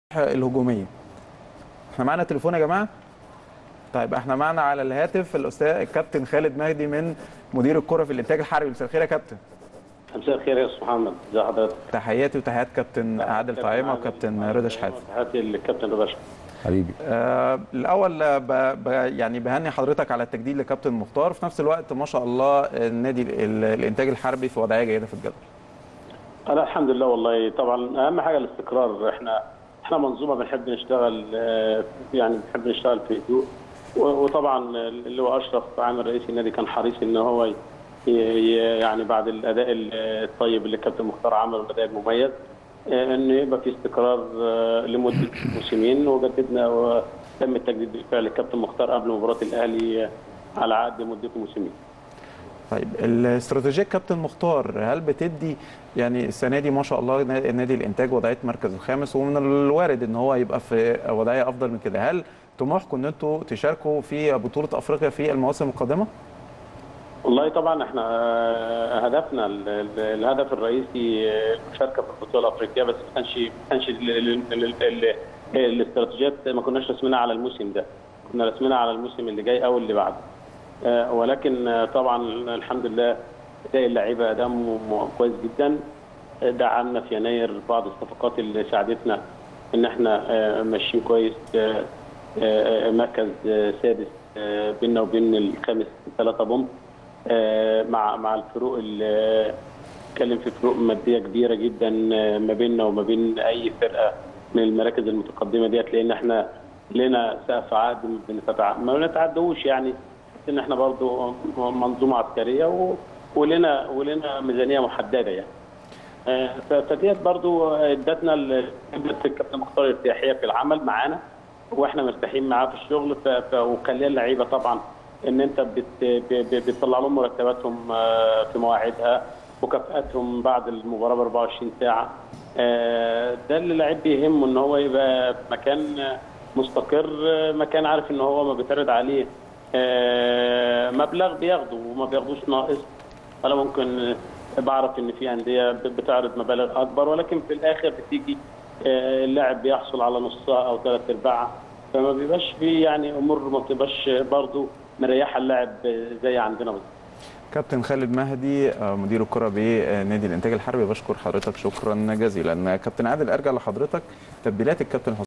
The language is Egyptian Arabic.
الهجوميه احنا معانا تليفون يا جماعه طيب احنا معانا على الهاتف الاستاذ الكابتن خالد مهدي من مدير الكره في الانتاج الحربي مساء الخير يا كابتن مساء الخير يا استاذ محمد ازي حضرتك تحياتي وتحيات كابتن عادل طعيمه وكابتن رضا شحاته تحياتي للكابتن رضا شحاته حبيبي آه الاول آه، ب... ب... يعني بهني حضرتك على التجديد لكابتن مختار في نفس الوقت ما شاء الله النادي ال... الانتاج الحربي في وضعيه جيده في الجدول انا الحمد لله والله طبعا اهم حاجه الاستقرار احنا احنا منظومه بنحب نشتغل آه، يعني بنحب نشتغل في هدوء و- وطبعا اللي هو اشرف عامل رئيس النادي كان حريص ان هو ي- ي- يعني بعد الاداء الطيب اللي الكابتن مختار عمله الاداء المميز آه، ان يبقى في استقرار آه، لمده موسمين وجددنا وتم التجديد بالفعل الكابتن مختار قبل مباراه الاهلي آه، على عقد مدته موسمين طيب الاستراتيجيه كابتن مختار هل بتدي يعني السنه دي ما شاء الله نا- نادي الانتاج وضعيه مركز الخامس ومن الوارد ان هو يبقى في وضعيه افضل من كده هل طموحكم ان انتوا تشاركوا في بطوله افريقيا في المواسم القادمه؟ والله طبعا احنا آه، هدفنا ال- ال- الهدف الرئيسي آه، المشاركه في البطوله الافريقيه بس ما كانش ما كانش ال- ال- ال- ال- الاستراتيجيات ما كناش رسمينها على الموسم ده كنا رسمينها على الموسم اللي جاي او اللي بعده آه، ولكن آه، طبعا الحمد لله اداء اللعيبه اداء م- م- كويس جدا آه، دعمنا في يناير بعض الصفقات اللي ساعدتنا ان احنا آه، ماشيين كويس آه، آه، مركز آه، سادس آه، بيننا وبين الخامس ثلاثة بوم آه، مع مع الفروق اللي اتكلم في فروق ماديه كبيره جدا آه، ما بيننا وما بين اي فرقه من المراكز المتقدمه ديت لان احنا لنا سقف عقد بنتع- ما بنتعدوش يعني ان احنا برضو منظومه عسكريه و- ولنا ولنا ميزانيه محدده يعني آه، ف- فديت برضو ادتنا ال- ادت الكابتن مختار ارتياحيه في العمل معانا واحنا مرتاحين معاه في الشغل ف... ف... وخلينا اللعيبه طبعا ان انت بت... ب... ب... بتطلع لهم مرتباتهم آه، في مواعيدها مكافاتهم بعد المباراه ب 24 ساعه آه، ده اللي اللعيب بيهمه ان هو يبقى في مكان مستقر آه، مكان عارف ان هو ما بيتعرض عليه آه، مبلغ بياخده وما بياخدوش ناقص انا ممكن بعرف ان في انديه بتعرض مبالغ اكبر ولكن في الاخر بتيجي آه، اللاعب بيحصل على نصها او ثلاث ارباعها فما بيبقاش في يعني امور ما بتبقاش برضه مريحه اللاعب زي عندنا بالظبط كابتن خالد مهدي آه، مدير الكره بنادي الانتاج الحربي بشكر حضرتك شكرا جزيلا كابتن عادل ارجع لحضرتك تبديلات الكابتن